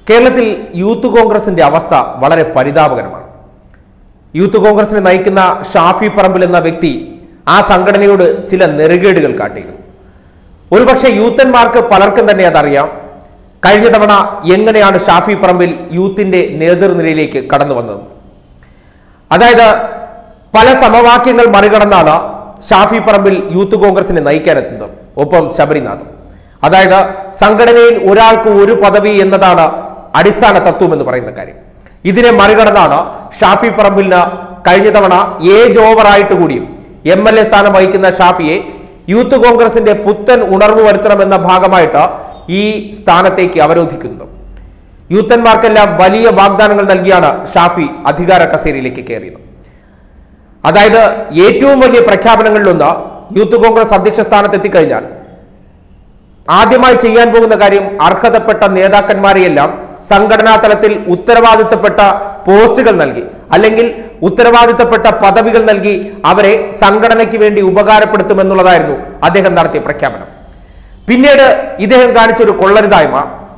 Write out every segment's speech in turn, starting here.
കേരളത്തിൽ യൂത്ത് കോൺഗ്രസിന്റെ അവസ്ഥ വളരെ പരിതാപകരമാണ് യൂത്ത് കോൺഗ്രസിനെ നയിക്കുന്ന ഷാഫി പറമ്പിൽ എന്ന വ്യക്തി ആ സംഘടനയോട് ചില നെറുകേടുകൾ കാട്ടിയിരുന്നു ഒരുപക്ഷെ യൂത്തന്മാർക്ക് പലർക്കും തന്നെ അതറിയാം കഴിഞ്ഞ തവണ എങ്ങനെയാണ് ഷാഫി പറമ്പിൽ യൂത്തിന്റെ നേതൃനിരയിലേക്ക് കടന്നു വന്നത് അതായത് പല സമവാക്യങ്ങൾ മറികടന്നാണ് ഷാഫി പറമ്പിൽ യൂത്ത് കോൺഗ്രസിനെ നയിക്കാനെത്തുന്നത് ഒപ്പം ശബരിനാഥും അതായത് സംഘടനയിൽ ഒരാൾക്ക് ഒരു പദവി എന്നതാണ് അടിസ്ഥാന തത്വം എന്ന് പറയുന്ന കാര്യം ഇതിനെ മറികടന്നാണ് ഷാഫി പറമ്പിലിന് കഴിഞ്ഞ തവണ ഏജ് ഓവറായിട്ട് കൂടിയും എം എൽ എ സ്ഥാനം വഹിക്കുന്ന ഷാഫിയെ യൂത്ത് കോൺഗ്രസിന്റെ പുത്തൻ ഉണർവ് വരുത്തണമെന്ന ഭാഗമായിട്ട് ഈ സ്ഥാനത്തേക്ക് അവരോധിക്കുന്നത് യൂത്തന്മാർക്കെല്ലാം വലിയ വാഗ്ദാനങ്ങൾ നൽകിയാണ് ഷാഫി അധികാര കസേരയിലേക്ക് കയറിയത് അതായത് ഏറ്റവും വലിയ പ്രഖ്യാപനങ്ങളിലൊന്ന് യൂത്ത് കോൺഗ്രസ് അധ്യക്ഷ സ്ഥാനത്ത് എത്തിക്കഴിഞ്ഞാൽ ആദ്യമായി ചെയ്യാൻ പോകുന്ന കാര്യം അർഹതപ്പെട്ട നേതാക്കന്മാരെയെല്ലാം സംഘടനാ തലത്തിൽ ഉത്തരവാദിത്തപ്പെട്ട പോസ്റ്റുകൾ നൽകി അല്ലെങ്കിൽ ഉത്തരവാദിത്തപ്പെട്ട പദവികൾ നൽകി അവരെ സംഘടനയ്ക്ക് വേണ്ടി ഉപകാരപ്പെടുത്തുമെന്നുള്ളതായിരുന്നു അദ്ദേഹം നടത്തിയ പ്രഖ്യാപനം പിന്നീട് ഇദ്ദേഹം കാണിച്ചൊരു കൊള്ളരുതായ്മ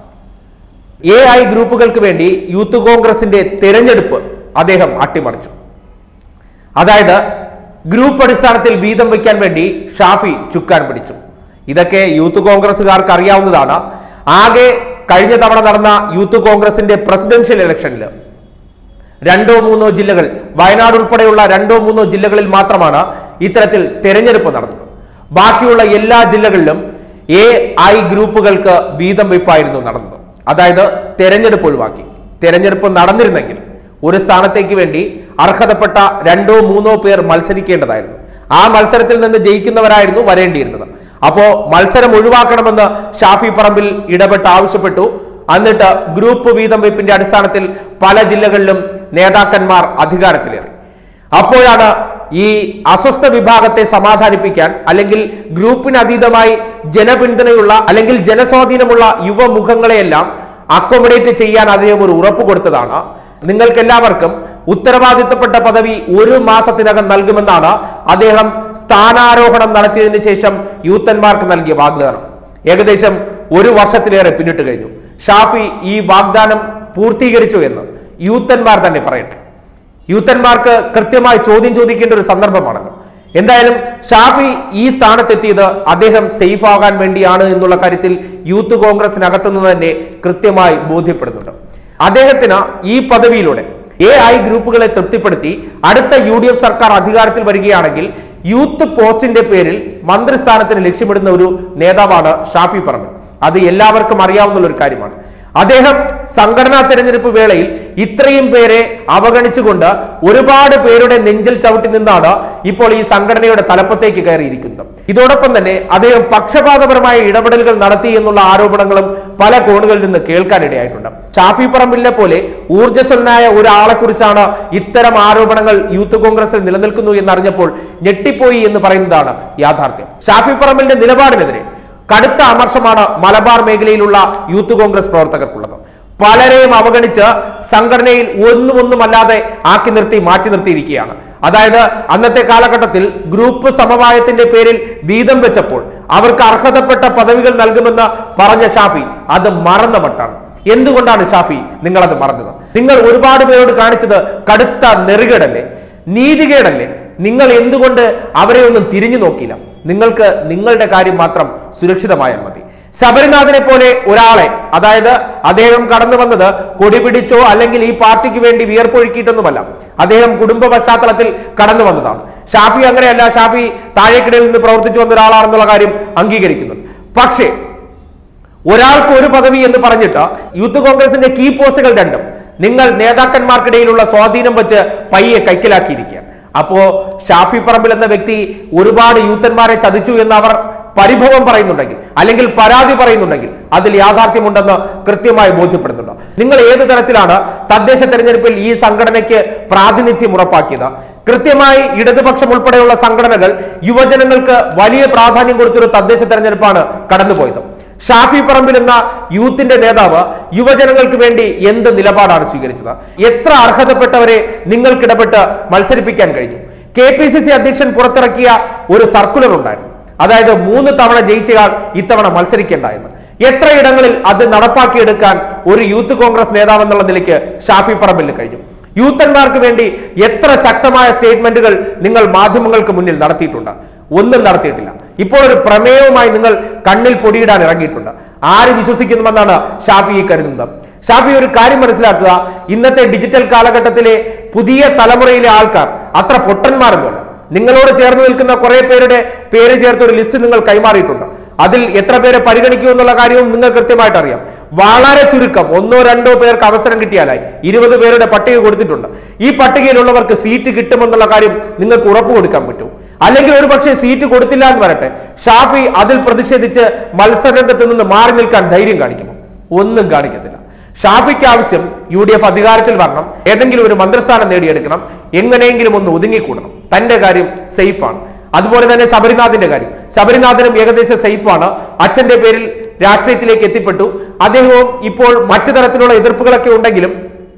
എ ഐ ഗ്രൂപ്പുകൾക്ക് വേണ്ടി യൂത്ത് കോൺഗ്രസിന്റെ തെരഞ്ഞെടുപ്പ് അദ്ദേഹം അട്ടിമറിച്ചു അതായത് ഗ്രൂപ്പ് അടിസ്ഥാനത്തിൽ വീതം വയ്ക്കാൻ വേണ്ടി ഷാഫി ചുക്കാൻ പിടിച്ചു ഇതൊക്കെ യൂത്ത് കോൺഗ്രസ്സുകാർക്ക് അറിയാവുന്നതാണ് ആകെ കഴിഞ്ഞ തവണ നടന്ന യൂത്ത് കോൺഗ്രസിന്റെ പ്രസിഡൻഷ്യൽ ഇലക്ഷനിൽ രണ്ടോ മൂന്നോ ജില്ലകൾ വയനാട് ഉൾപ്പെടെയുള്ള രണ്ടോ മൂന്നോ ജില്ലകളിൽ മാത്രമാണ് ഇത്തരത്തിൽ തെരഞ്ഞെടുപ്പ് നടന്നത് ബാക്കിയുള്ള എല്ലാ ജില്ലകളിലും എ ഐ ഗ്രൂപ്പുകൾക്ക് വീതം വെപ്പായിരുന്നു നടന്നത് അതായത് തെരഞ്ഞെടുപ്പ് ഒഴിവാക്കി തെരഞ്ഞെടുപ്പ് നടന്നിരുന്നെങ്കിൽ ഒരു സ്ഥാനത്തേക്ക് വേണ്ടി അർഹതപ്പെട്ട രണ്ടോ മൂന്നോ പേർ മത്സരിക്കേണ്ടതായിരുന്നു ആ മത്സരത്തിൽ നിന്ന് ജയിക്കുന്നവരായിരുന്നു വരേണ്ടിയിരുന്നത് അപ്പോ മത്സരം ഒഴിവാക്കണമെന്ന് ഷാഫി പറമ്പിൽ ഇടപെട്ട് ആവശ്യപ്പെട്ടു എന്നിട്ട് ഗ്രൂപ്പ് വീതം വെപ്പിന്റെ അടിസ്ഥാനത്തിൽ പല ജില്ലകളിലും നേതാക്കന്മാർ അധികാരത്തിലേറി അപ്പോഴാണ് ഈ അസ്വസ്ഥ വിഭാഗത്തെ സമാധാനിപ്പിക്കാൻ അല്ലെങ്കിൽ ഗ്രൂപ്പിന് അതീതമായി ജനപിന്തുണയുള്ള അല്ലെങ്കിൽ ജനസ്വാധീനമുള്ള യുവമുഖങ്ങളെയെല്ലാം അക്കോമഡേറ്റ് ചെയ്യാൻ അദ്ദേഹം ഒരു ഉറപ്പ് കൊടുത്തതാണ് നിങ്ങൾക്ക് എല്ലാവർക്കും ഉത്തരവാദിത്തപ്പെട്ട പദവി ഒരു മാസത്തിനകം നൽകുമെന്നാണ് അദ്ദേഹം സ്ഥാനാരോഹണം നടത്തിയതിനു ശേഷം യൂത്തന്മാർക്ക് നൽകിയ വാഗ്ദാനം ഏകദേശം ഒരു വർഷത്തിലേറെ പിന്നിട്ട് കഴിഞ്ഞു ഷാഫി ഈ വാഗ്ദാനം പൂർത്തീകരിച്ചു എന്ന് യൂത്തന്മാർ തന്നെ പറയട്ടെ യൂത്തന്മാർക്ക് കൃത്യമായി ചോദ്യം ചോദിക്കേണ്ട ഒരു സന്ദർഭമാണല്ലോ എന്തായാലും ഷാഫി ഈ സ്ഥാനത്തെത്തിയത് അദ്ദേഹം സേഫ് ആകാൻ വേണ്ടിയാണ് എന്നുള്ള കാര്യത്തിൽ യൂത്ത് കോൺഗ്രസിനകത്തുനിന്ന് തന്നെ കൃത്യമായി ബോധ്യപ്പെടുന്നുണ്ട് അദ്ദേഹത്തിന് ഈ പദവിയിലൂടെ എ ഐ ഗ്രൂപ്പുകളെ തൃപ്തിപ്പെടുത്തി അടുത്ത യു ഡി എഫ് സർക്കാർ അധികാരത്തിൽ വരികയാണെങ്കിൽ യൂത്ത് പോസ്റ്റിന്റെ പേരിൽ മന്ത്രിസ്ഥാനത്തിന് ലക്ഷ്യമിടുന്ന ഒരു നേതാവാണ് ഷാഫി പറമ്പിൽ അത് എല്ലാവർക്കും അറിയാവുന്ന ഒരു കാര്യമാണ് അദ്ദേഹം സംഘടനാ തെരഞ്ഞെടുപ്പ് വേളയിൽ ഇത്രയും പേരെ അവഗണിച്ചുകൊണ്ട് ഒരുപാട് പേരുടെ നെഞ്ചിൽ ചവിട്ടി നിന്നാണ് ഇപ്പോൾ ഈ സംഘടനയുടെ തലപ്പത്തേക്ക് കയറിയിരിക്കുന്നത് ഇതോടൊപ്പം തന്നെ അദ്ദേഹം പക്ഷപാതപരമായ ഇടപെടലുകൾ നടത്തി എന്നുള്ള ആരോപണങ്ങളും പല കോണുകളിൽ നിന്ന് കേൾക്കാനിടയായിട്ടുണ്ട് ഷാഫി പറമ്പിലിനെ പോലെ ഊർജ്ജസ്വലനായ ഒരാളെ കുറിച്ചാണ് ഇത്തരം ആരോപണങ്ങൾ യൂത്ത് കോൺഗ്രസിൽ നിലനിൽക്കുന്നു എന്നറിഞ്ഞപ്പോൾ ഞെട്ടിപ്പോയി എന്ന് പറയുന്നതാണ് യാഥാർത്ഥ്യം ഷാഫി പറമ്പിലിന്റെ നിലപാടിനെതിരെ കടുത്ത അമർഷമാണ് മലബാർ മേഖലയിലുള്ള യൂത്ത് കോൺഗ്രസ് പ്രവർത്തകർക്കുള്ളത് പലരെയും അവഗണിച്ച് സംഘടനയിൽ ഒന്നും ഒന്നുമല്ലാതെ ആക്കി നിർത്തി മാറ്റി നിർത്തിയിരിക്കുകയാണ് അതായത് അന്നത്തെ കാലഘട്ടത്തിൽ ഗ്രൂപ്പ് സമവായത്തിന്റെ പേരിൽ വീതം വെച്ചപ്പോൾ അവർക്ക് അർഹതപ്പെട്ട പദവികൾ നൽകുമെന്ന് പറഞ്ഞ ഷാഫി അത് മറന്ന മട്ടാണ് എന്തുകൊണ്ടാണ് ഷാഫി നിങ്ങൾ അത് മറന്നത് നിങ്ങൾ ഒരുപാട് പേരോട് കാണിച്ചത് കടുത്ത നെറുകേടല്ലേ നീതികേടല്ലേ നിങ്ങൾ എന്തുകൊണ്ട് അവരെ ഒന്നും തിരിഞ്ഞു നോക്കിയില്ല നിങ്ങൾക്ക് നിങ്ങളുടെ കാര്യം മാത്രം സുരക്ഷിതമായാൽ മതി ശബരിനാഥിനെ പോലെ ഒരാളെ അതായത് അദ്ദേഹം കടന്നു വന്നത് കൊടി പിടിച്ചോ അല്ലെങ്കിൽ ഈ പാർട്ടിക്ക് വേണ്ടി വിയർപ്പൊഴുക്കിയിട്ടൊന്നുമല്ല അദ്ദേഹം കുടുംബ പശ്ചാത്തലത്തിൽ കടന്നു വന്നതാണ് ഷാഫി അങ്ങനെയല്ല ഷാഫി താഴേക്കിടയിൽ നിന്ന് പ്രവർത്തിച്ചു വന്ന ഒരാളാണെന്നുള്ള കാര്യം അംഗീകരിക്കുന്നുണ്ട് പക്ഷേ ഒരാൾക്ക് ഒരു പദവി എന്ന് പറഞ്ഞിട്ട് യൂത്ത് കോൺഗ്രസിന്റെ കീ പോസ്റ്റുകൾ രണ്ടും നിങ്ങൾ നേതാക്കന്മാർക്കിടയിലുള്ള സ്വാധീനം വെച്ച് പയ്യെ കൈക്കലാക്കിയിരിക്കുകയാണ് അപ്പോ ഷാഫി പറമ്പിൽ എന്ന വ്യക്തി ഒരുപാട് യൂത്തന്മാരെ ചതിച്ചു എന്ന് അവർ പരിഭവം പറയുന്നുണ്ടെങ്കിൽ അല്ലെങ്കിൽ പരാതി പറയുന്നുണ്ടെങ്കിൽ അതിൽ യാഥാർത്ഥ്യമുണ്ടെന്ന് കൃത്യമായി ബോധ്യപ്പെടുന്നുണ്ട് നിങ്ങൾ ഏത് തരത്തിലാണ് തദ്ദേശ തെരഞ്ഞെടുപ്പിൽ ഈ സംഘടനയ്ക്ക് പ്രാതിനിധ്യം ഉറപ്പാക്കിയത് കൃത്യമായി ഇടതുപക്ഷം ഉൾപ്പെടെയുള്ള സംഘടനകൾ യുവജനങ്ങൾക്ക് വലിയ പ്രാധാന്യം കൊടുത്തൊരു തദ്ദേശ തെരഞ്ഞെടുപ്പാണ് കടന്നുപോയത് ഷാഫി പറമ്പിൽ എന്ന യൂത്തിന്റെ നേതാവ് യുവജനങ്ങൾക്ക് വേണ്ടി എന്ത് നിലപാടാണ് സ്വീകരിച്ചത് എത്ര അർഹതപ്പെട്ടവരെ നിങ്ങൾക്കിടപെട്ട് മത്സരിപ്പിക്കാൻ കഴിഞ്ഞു കെ പി സി സി അധ്യക്ഷൻ പുറത്തിറക്കിയ ഒരു സർക്കുലർ ഉണ്ടായിരുന്നു അതായത് മൂന്ന് തവണ ജയിച്ചയാൾ ഇത്തവണ മത്സരിക്കേണ്ട എന്ന് എത്ര ഇടങ്ങളിൽ അത് നടപ്പാക്കിയെടുക്കാൻ ഒരു യൂത്ത് കോൺഗ്രസ് നേതാവ് എന്നുള്ള നിലയ്ക്ക് ഷാഫി പറമ്പിലിന് കഴിഞ്ഞു യൂത്തന്മാർക്ക് വേണ്ടി എത്ര ശക്തമായ സ്റ്റേറ്റ്മെന്റുകൾ നിങ്ങൾ മാധ്യമങ്ങൾക്ക് മുന്നിൽ നടത്തിയിട്ടുണ്ട് ഒന്നും നടത്തിയിട്ടില്ല ഇപ്പോൾ ഒരു പ്രമേയവുമായി നിങ്ങൾ കണ്ണിൽ പൊടിയിടാൻ ഇറങ്ങിയിട്ടുണ്ട് ആര് വിശ്വസിക്കുന്നുവെന്നാണ് ഷാഫി ഈ കരുതുന്നത് ഷാഫി ഒരു കാര്യം മനസ്സിലാക്കുക ഇന്നത്തെ ഡിജിറ്റൽ കാലഘട്ടത്തിലെ പുതിയ തലമുറയിലെ ആൾക്കാർ അത്ര പൊട്ടന്മാരൊന്നുമല്ല നിങ്ങളോട് ചേർന്ന് നിൽക്കുന്ന കുറെ പേരുടെ പേര് ചേർത്ത് ഒരു ലിസ്റ്റ് നിങ്ങൾ കൈമാറിയിട്ടുണ്ട് അതിൽ എത്ര പേരെ പരിഗണിക്കൂ എന്നുള്ള കാര്യവും നിങ്ങൾ കൃത്യമായിട്ട് അറിയാം വളരെ ചുരുക്കം ഒന്നോ രണ്ടോ പേർക്ക് അവസരം കിട്ടിയാലായി ഇരുപത് പേരുടെ പട്ടിക കൊടുത്തിട്ടുണ്ട് ഈ പട്ടികയിലുള്ളവർക്ക് സീറ്റ് കിട്ടുമെന്നുള്ള കാര്യം നിങ്ങൾക്ക് ഉറപ്പ് കൊടുക്കാൻ പറ്റും അല്ലെങ്കിൽ ഒരു പക്ഷേ സീറ്റ് കൊടുത്തില്ല എന്ന് വരട്ടെ ഷാഫി അതിൽ പ്രതിഷേധിച്ച് മത്സരരംഗത്ത് നിന്ന് മാറി നിൽക്കാൻ ധൈര്യം കാണിക്കുമോ ഒന്നും കാണിക്കത്തില്ല ഷാഫിക്ക് ആവശ്യം യു ഡി എഫ് അധികാരത്തിൽ വരണം ഏതെങ്കിലും ഒരു മന്ത്രിസ്ഥാനം നേടിയെടുക്കണം എങ്ങനെയെങ്കിലും ഒന്ന് ഒതുങ്ങിക്കൂടണം തന്റെ കാര്യം സേഫാണ് അതുപോലെ തന്നെ ശബരിനാഥിന്റെ കാര്യം ശബരിനാഥനും ഏകദേശം സേഫാണ് അച്ഛന്റെ പേരിൽ രാഷ്ട്രീയത്തിലേക്ക് എത്തിപ്പെട്ടു അദ്ദേഹവും ഇപ്പോൾ മറ്റു തരത്തിലുള്ള എതിർപ്പുകളൊക്കെ ഉണ്ടെങ്കിലും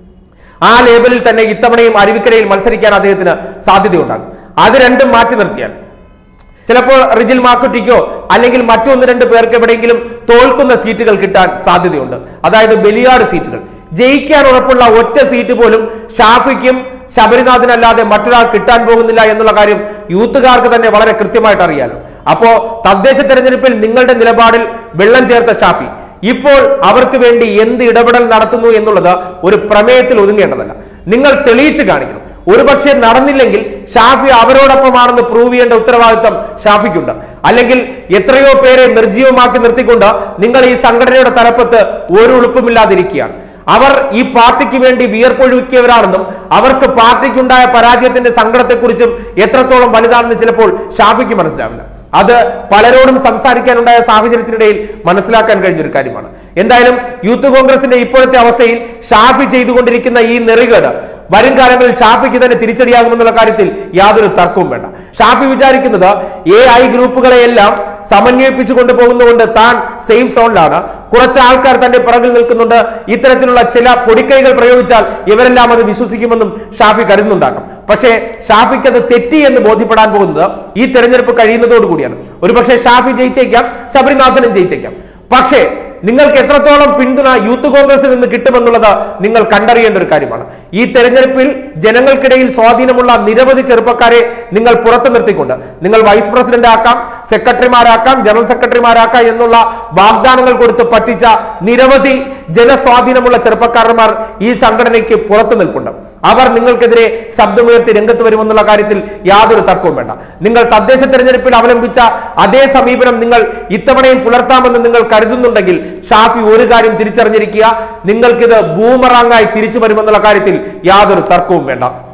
ആ ലേബലിൽ തന്നെ ഇത്തവണയും അരുവിക്കരയിൽ മത്സരിക്കാൻ അദ്ദേഹത്തിന് സാധ്യതയുണ്ടാകും അത് രണ്ടും മാറ്റി നിർത്തിയാൽ ചിലപ്പോൾ റിജിൽ മാക്കുറ്റിക്കോ അല്ലെങ്കിൽ മറ്റൊന്ന് രണ്ട് പേർക്ക് എവിടെയെങ്കിലും തോൽക്കുന്ന സീറ്റുകൾ കിട്ടാൻ സാധ്യതയുണ്ട് അതായത് ബലിയാട് സീറ്റുകൾ ജയിക്കാൻ ഉറപ്പുള്ള ഒറ്റ സീറ്റ് പോലും ഷാഫിക്കും ശബരിനാഥിനല്ലാതെ മറ്റൊരാൾ കിട്ടാൻ പോകുന്നില്ല എന്നുള്ള കാര്യം യൂത്തുകാർക്ക് തന്നെ വളരെ കൃത്യമായിട്ട് അറിയാലോ അപ്പോ തദ്ദേശ തെരഞ്ഞെടുപ്പിൽ നിങ്ങളുടെ നിലപാടിൽ വെള്ളം ചേർത്ത ഷാഫി ഇപ്പോൾ അവർക്ക് വേണ്ടി എന്ത് ഇടപെടൽ നടത്തുന്നു എന്നുള്ളത് ഒരു പ്രമേയത്തിൽ ഒതുങ്ങേണ്ടതല്ല നിങ്ങൾ തെളിയിച്ച് കാണിക്കണം ഒരുപക്ഷെ നടന്നില്ലെങ്കിൽ ഷാഫി അവരോടൊപ്പമാണെന്ന് പ്രൂവ് ചെയ്യേണ്ട ഉത്തരവാദിത്തം ഷാഫിക്കുണ്ട് അല്ലെങ്കിൽ എത്രയോ പേരെ നിർജീവമാക്കി നിർത്തിക്കൊണ്ട് നിങ്ങൾ ഈ സംഘടനയുടെ തലപ്പത്ത് ഒരു ഉളുപ്പുമില്ലാതിരിക്കുകയാണ് അവർ ഈ പാർട്ടിക്ക് വേണ്ടി വിയർപ്പൊഴുക്കിയവരാണെന്നും അവർക്ക് പാർട്ടിക്കുണ്ടായ പരാജയത്തിന്റെ സങ്കടത്തെക്കുറിച്ചും എത്രത്തോളം വലുതാണെന്ന് ചിലപ്പോൾ ഷാഫിക്ക് മനസ്സിലാവില്ല അത് പലരോടും സംസാരിക്കാനുണ്ടായ സാഹചര്യത്തിനിടയിൽ മനസ്സിലാക്കാൻ കഴിഞ്ഞൊരു കാര്യമാണ് എന്തായാലും യൂത്ത് കോൺഗ്രസിന്റെ ഇപ്പോഴത്തെ അവസ്ഥയിൽ ഷാഫി ചെയ്തുകൊണ്ടിരിക്കുന്ന ഈ നെറികേട് വരും കാലങ്ങളിൽ ഷാഫിക്ക് തന്നെ തിരിച്ചടിയാകുമെന്നുള്ള കാര്യത്തിൽ യാതൊരു തർക്കവും വേണ്ട ഷാഫി വിചാരിക്കുന്നത് എ ഐ ഗ്രൂപ്പുകളെയെല്ലാം സമന്വയിപ്പിച്ചു കൊണ്ടുപോകുന്നതുകൊണ്ട് താൻ സേഫ് സോണിലാണ് കുറച്ച് ആൾക്കാർ തന്റെ പിറകിൽ നിൽക്കുന്നുണ്ട് ഇത്തരത്തിലുള്ള ചില പൊടിക്കൈകൾ പ്രയോഗിച്ചാൽ ഇവരെല്ലാം അത് വിശ്വസിക്കുമെന്നും ഷാഫി കരുതുന്നുണ്ടാക്കാം പക്ഷേ ഷാഫിക്ക് അത് തെറ്റി എന്ന് ബോധ്യപ്പെടാൻ പോകുന്നത് ഈ തെരഞ്ഞെടുപ്പ് കഴിയുന്നതോടുകൂടിയാണ് ഒരുപക്ഷെ ഷാഫി ജയിച്ചേക്കാം ശബരിനാഥനും ജയിച്ചേക്കാം പക്ഷേ നിങ്ങൾക്ക് എത്രത്തോളം പിന്തുണ യൂത്ത് കോൺഗ്രസിൽ നിന്ന് കിട്ടുമെന്നുള്ളത് നിങ്ങൾ കണ്ടറിയേണ്ട ഒരു കാര്യമാണ് ഈ തെരഞ്ഞെടുപ്പിൽ ജനങ്ങൾക്കിടയിൽ സ്വാധീനമുള്ള നിരവധി ചെറുപ്പക്കാരെ നിങ്ങൾ പുറത്തു നിർത്തിക്കൊണ്ട് നിങ്ങൾ വൈസ് പ്രസിഡന്റ് ആക്കാം സെക്രട്ടറിമാരാക്കാം ജനറൽ സെക്രട്ടറിമാരാക്കാം എന്നുള്ള വാഗ്ദാനങ്ങൾ കൊടുത്ത് പറ്റിച്ച നിരവധി ജനസ്വാധീനമുള്ള ചെറുപ്പക്കാരന്മാർ ഈ സംഘടനയ്ക്ക് പുറത്തു നിൽപ്പുണ്ട് അവർ നിങ്ങൾക്കെതിരെ ശബ്ദമുയർത്തി രംഗത്ത് വരുമെന്നുള്ള കാര്യത്തിൽ യാതൊരു തർക്കവും വേണ്ട നിങ്ങൾ തദ്ദേശ തെരഞ്ഞെടുപ്പിൽ അവലംബിച്ച അതേ സമീപനം നിങ്ങൾ ഇത്തവണയും പുലർത്താമെന്ന് നിങ്ങൾ കരുതുന്നുണ്ടെങ്കിൽ ഷാഫി ഒരു കാര്യം തിരിച്ചറിഞ്ഞിരിക്കുക നിങ്ങൾക്കിത് ബൂമറാങ്ങായി തിരിച്ചു വരുമെന്നുള്ള കാര്യത്തിൽ യാതൊരു തർക്കവും വേണ്ട